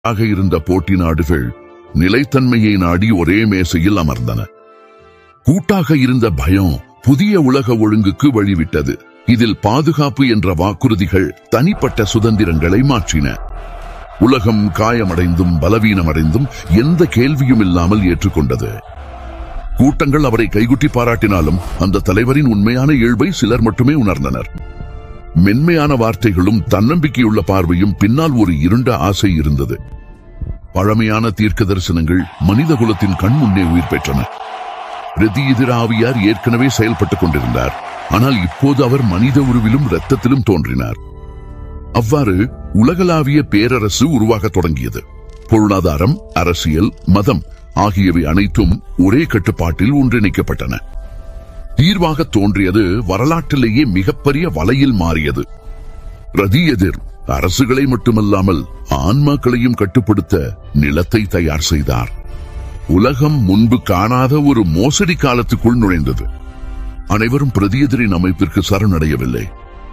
ஆக இருந்த போட்டி நாடுகள் நிலைத்தன்மையை நாடி ஒரே மேசையில் அமர்ந்தன கூட்டாக இருந்த பயம் புதிய உலக ஒழுங்குக்கு வழிவிட்டது இதில் பாதுகாப்பு என்ற வாக்குறுதிகள் தனிப்பட்ட சுதந்திரங்களை மாற்றின உலகம் காயமடைந்தும் பலவீனமடைந்தும் எந்த கேள்வியும் இல்லாமல் ஏற்றுக்கொண்டது கூட்டங்கள் அவரை கைகுட்டி பாராட்டினாலும் அந்த தலைவரின் உண்மையான இயல்பை சிலர் மட்டுமே உணர்ந்தனர் மென்மையான வார்த்தைகளும் தன்னம்பிக்கையுள்ள பார்வையும் பின்னால் ஒரு இருண்ட ஆசை இருந்தது பழமையான தீர்க்க தரிசனங்கள் மனித குலத்தின் கண் முன்னே உயிர் பெற்றன பிரதி எதிராவியார் ஏற்கனவே செயல்பட்டுக் கொண்டிருந்தார் ஆனால் இப்போது அவர் மனித உருவிலும் இரத்தத்திலும் தோன்றினார் அவ்வாறு உலகளாவிய பேரரசு உருவாகத் தொடங்கியது பொருளாதாரம் அரசியல் மதம் ஆகியவை அனைத்தும் ஒரே கட்டுப்பாட்டில் ஒன்றிணைக்கப்பட்டன தீர்வாக தோன்றியது வரலாற்றிலேயே மிகப்பெரிய வலையில் மாறியது ரதி எதிர் அரசுகளை மட்டுமல்லாமல் ஆன்மாக்களையும் கட்டுப்படுத்த நிலத்தை தயார் செய்தார் உலகம் முன்பு காணாத ஒரு மோசடி காலத்துக்குள் நுழைந்தது அனைவரும் பிரதியெதிரின் அமைப்பிற்கு சரணடையவில்லை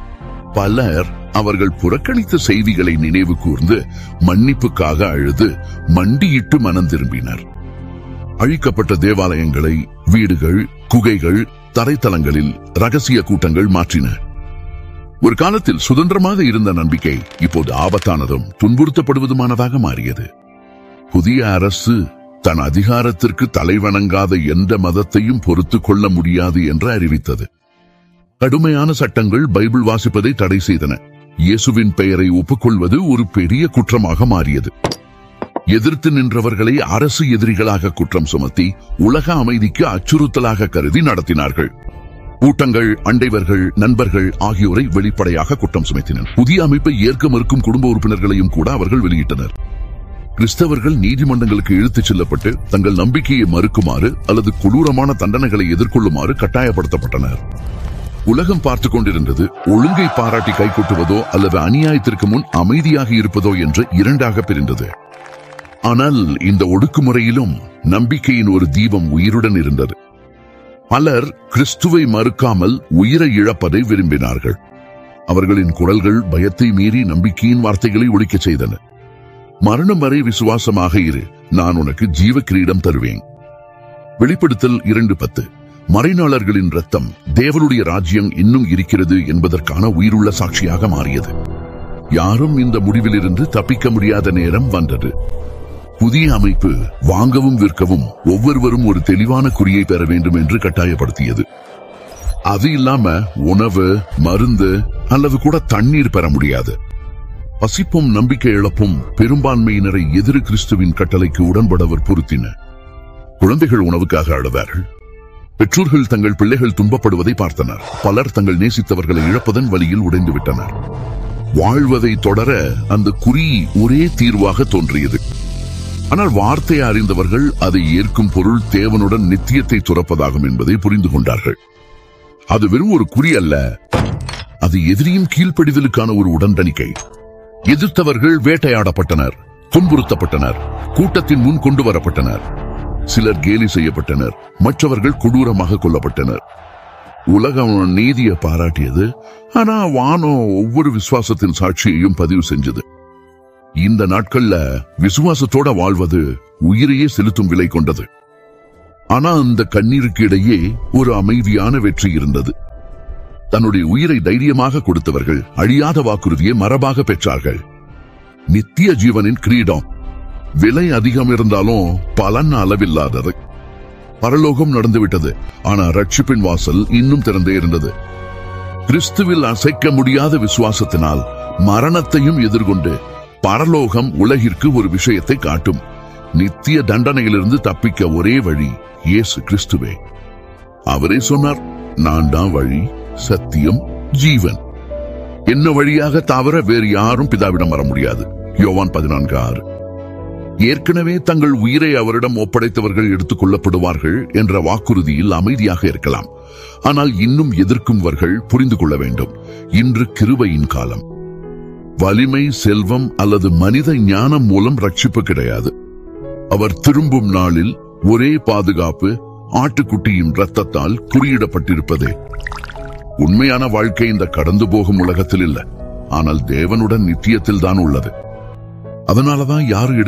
பலர் அவர்கள் புறக்கணித்த செய்திகளை நினைவு கூர்ந்து மன்னிப்புக்காக அழுது மண்டியிட்டு மனம் திரும்பினர் அழிக்கப்பட்ட தேவாலயங்களை வீடுகள் குகைகள் தரைத்தளங்களில் ரகசிய கூட்டங்கள் மாற்றின ஒரு காலத்தில் சுதந்திரமாக இருந்த நம்பிக்கை இப்போது ஆபத்தானதும் துன்புறுத்தப்படுவதுமானதாக மாறியது புதிய அரசு தன் அதிகாரத்திற்கு தலைவணங்காத எந்த மதத்தையும் பொறுத்துக் கொள்ள முடியாது என்று அறிவித்தது கடுமையான சட்டங்கள் பைபிள் வாசிப்பதை தடை செய்தன இயேசுவின் பெயரை ஒப்புக்கொள்வது ஒரு பெரிய குற்றமாக மாறியது எதிர்த்து நின்றவர்களை அரசு எதிரிகளாக குற்றம் சுமத்தி உலக அமைதிக்கு அச்சுறுத்தலாக கருதி நடத்தினார்கள் கூட்டங்கள் அண்டைவர்கள் நண்பர்கள் ஆகியோரை வெளிப்படையாக குற்றம் சுமத்தினர் புதிய அமைப்பை ஏற்க மறுக்கும் குடும்ப உறுப்பினர்களையும் கூட அவர்கள் வெளியிட்டனர் கிறிஸ்தவர்கள் நீதிமன்றங்களுக்கு இழுத்துச் செல்லப்பட்டு தங்கள் நம்பிக்கையை மறுக்குமாறு அல்லது கொடூரமான தண்டனைகளை எதிர்கொள்ளுமாறு கட்டாயப்படுத்தப்பட்டனர் உலகம் பார்த்துக் கொண்டிருந்தது ஒழுங்கை பாராட்டி கைகொட்டுவதோ அல்லது அநியாயத்திற்கு முன் அமைதியாக இருப்பதோ என்று இரண்டாக பிரிந்தது ஆனால் இந்த ஒடுக்குமுறையிலும் நம்பிக்கையின் ஒரு தீபம் உயிருடன் இருந்தது பலர் கிறிஸ்துவை மறுக்காமல் உயிரை இழப்பதை விரும்பினார்கள் அவர்களின் குரல்கள் பயத்தை மீறி நம்பிக்கையின் வார்த்தைகளை ஒழிக்கச் செய்தன மரணம் வரை விசுவாசமாக இரு நான் உனக்கு ஜீவ கிரீடம் தருவேன் வெளிப்படுத்தல் இரண்டு பத்து மறைநாளர்களின் ரத்தம் தேவனுடைய ராஜ்யம் இன்னும் இருக்கிறது என்பதற்கான உயிருள்ள சாட்சியாக மாறியது யாரும் இந்த முடிவிலிருந்து தப்பிக்க முடியாத நேரம் வந்தது புதிய அமைப்பு வாங்கவும் விற்கவும் ஒவ்வொருவரும் ஒரு தெளிவான குறியை பெற வேண்டும் என்று கட்டாயப்படுத்தியது அது இல்லாம உணவு மருந்து அல்லது கூட தண்ணீர் பெற முடியாது பசிப்பும் நம்பிக்கை இழப்பும் பெரும்பான்மையினரை எதிர் கிறிஸ்துவின் கட்டளைக்கு உடன்பட வற்புறுத்தின குழந்தைகள் உணவுக்காக அழுதார்கள் பெற்றோர்கள் தங்கள் பிள்ளைகள் துன்பப்படுவதை பார்த்தனர் பலர் தங்கள் நேசித்தவர்களை இழப்பதன் வழியில் உடைந்து விட்டனர் வாழ்வதை தொடர அந்த குறி ஒரே தீர்வாக தோன்றியது ஆனால் வார்த்தையை அறிந்தவர்கள் அதை ஏற்கும் பொருள் தேவனுடன் நித்தியத்தை துறப்பதாகும் என்பதை புரிந்து கொண்டார்கள் அது வெறும் ஒரு குறி அல்ல அது எதிரியும் கீழ்ப்படிதலுக்கான ஒரு உடன்படிக்கை எதிர்த்தவர்கள் வேட்டையாடப்பட்டனர் துன்புறுத்தப்பட்டனர் கூட்டத்தின் முன் கொண்டு வரப்பட்டனர் சிலர் கேலி செய்யப்பட்டனர் மற்றவர்கள் கொடூரமாக கொல்லப்பட்டனர் உலகம் நீதியை பாராட்டியது ஆனா வானம் ஒவ்வொரு விசுவாசத்தின் சாட்சியையும் பதிவு செஞ்சது இந்த நாட்கள்ல விசுவாசத்தோட வாழ்வது உயிரையே செலுத்தும் விலை கொண்டது ஆனா அந்த கண்ணீருக்கு இடையே ஒரு அமைதியான வெற்றி இருந்தது தன்னுடைய உயிரை தைரியமாக கொடுத்தவர்கள் அழியாத வாக்குறுதியை மரபாக பெற்றார்கள் நித்திய ஜீவனின் கிரீடம் விலை அதிகம் இருந்தாலும் பலன் அளவில்லாதது பரலோகம் நடந்துவிட்டது ஆனா ரட்சிப்பின் வாசல் இன்னும் திறந்தே இருந்தது கிறிஸ்துவில் அசைக்க முடியாத விசுவாசத்தினால் மரணத்தையும் எதிர்கொண்டு பரலோகம் உலகிற்கு ஒரு விஷயத்தை காட்டும் நித்திய தண்டனையிலிருந்து தப்பிக்க ஒரே வழி இயேசு கிறிஸ்துவே அவரே சொன்னார் நான் தான் வழி சத்தியம் ஜீவன் என்ன வழியாக தவிர வேறு யாரும் பிதாவிடம் வர முடியாது யோவான் பதினான்கு ஆறு ஏற்கனவே தங்கள் உயிரை அவரிடம் ஒப்படைத்தவர்கள் எடுத்துக் கொள்ளப்படுவார்கள் என்ற வாக்குறுதியில் அமைதியாக இருக்கலாம் ஆனால் இன்னும் எதிர்க்கும்வர்கள் புரிந்து கொள்ள வேண்டும் இன்று கிருபையின் காலம் வலிமை செல்வம் அல்லது மனித ஞானம் மூலம் ரட்சிப்பு கிடையாது அவர் திரும்பும் நாளில் ஒரே பாதுகாப்பு ஆட்டுக்குட்டியின் ரத்தத்தால் குறியிடப்பட்டிருப்பதே உண்மையான வாழ்க்கை இந்த கடந்து போகும் உலகத்தில் இல்ல ஆனால் தேவனுடன் நித்தியத்தில் தான் உள்ளது அதனாலதான் யாரு